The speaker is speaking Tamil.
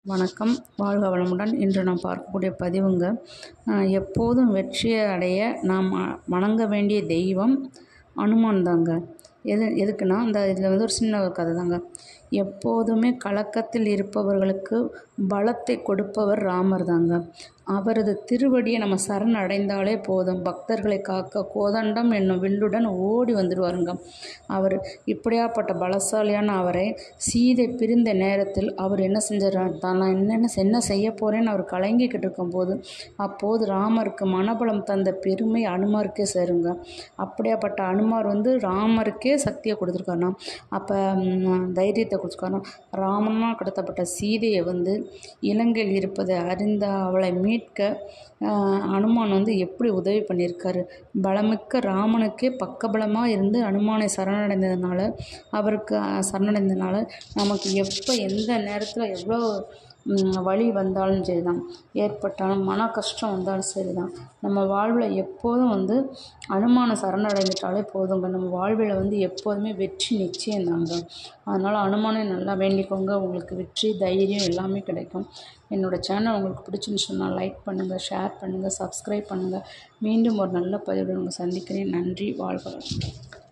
வணக்கம் வாழ்க வளமுடன் இன்று நாம் பார்க்கக்கூடிய பதிவுங்க அஹ், எப்போதும் வெற்றியை அடைய நாம் வ- வணங்க வேண்டிய தெய்வம் அனுமான் தாங்க எது எதுக்குன்னா இந்த இதில் வந்து ஒரு சின்ன ஒரு கதை தாங்க எப்போதுமே கலக்கத்தில் இருப்பவர்களுக்கு பலத்தை கொடுப்பவர் ராமர் தாங்க அவரது திருவடியை நம்ம சரண் அடைந்தாலே போதும் பக்தர்களை காக்க கோதண்டம் என்னும் வில்லுடன் ஓடி வந்துடுவாருங்க அவர் இப்படியாப்பட்ட பலசாலியான அவரை சீதை பிரிந்த நேரத்தில் அவர் என்ன செஞ்சார் தான் நான் என்னென்ன என்ன செய்ய போகிறேன்னு அவர் கலங்கிக்கிட்டு இருக்கும்போது அப்போது ராமருக்கு மனபலம் தந்த பெருமை அனுமாருக்கே சேருங்க அப்படியாப்பட்ட அனுமார் வந்து ராமருக்கே சக்தியை கொடுத்துருக்காருனா அப்போ தைரியத்தை கொடுத்துருக்காருனா ராமனால் கடத்தப்பட்ட சீதையை வந்து இலங்கையில் இருப்பதை அறிந்த அவளை மீட்க ஆஹ், அனுமான் வந்து எப்படி உதவி பண்ணியிருக்காரு பலமிக்க ராமனுக்கே பக்கபலமாக இருந்து அனுமானை சரணடைந்ததுனால அவருக்கு ஆஹ், சரணடைந்ததுனால நமக்கு எப்போ எந்த நேரத்தில் எவ்வளோ ம், வலி வந்தாலும் சரி தான் ஏற்பட்டாலும் மன கஷ்டம் வந்தாலும் சரி தான் நம்ம வாழ்வில் எப்போதும் வந்து அனுமான சரணடைந்துட்டாலே போதுங்க நம்ம வாழ்வில் வந்து எப்போதுமே வெற்றி நிச்சயம்தாங்க அதனால் அனுமானை நல்லா வேண்டிக்கோங்க உங்களுக்கு வெற்றி தைரியம் எல்லாமே கிடைக்கும் என்னோடய சேனல் உங்களுக்கு பிடிச்சிருந்துச்சுன்னா லைக் பண்ணுங்கள் ஷேர் பண்ணுங்கள் சப்ஸ்கிரைப் பண்ணுங்கள் மீண்டும் ஒரு நல்ல பதிவுடன் உங்களை சந்திக்கிறேன் நன்றி வாழ்க வளமுடன்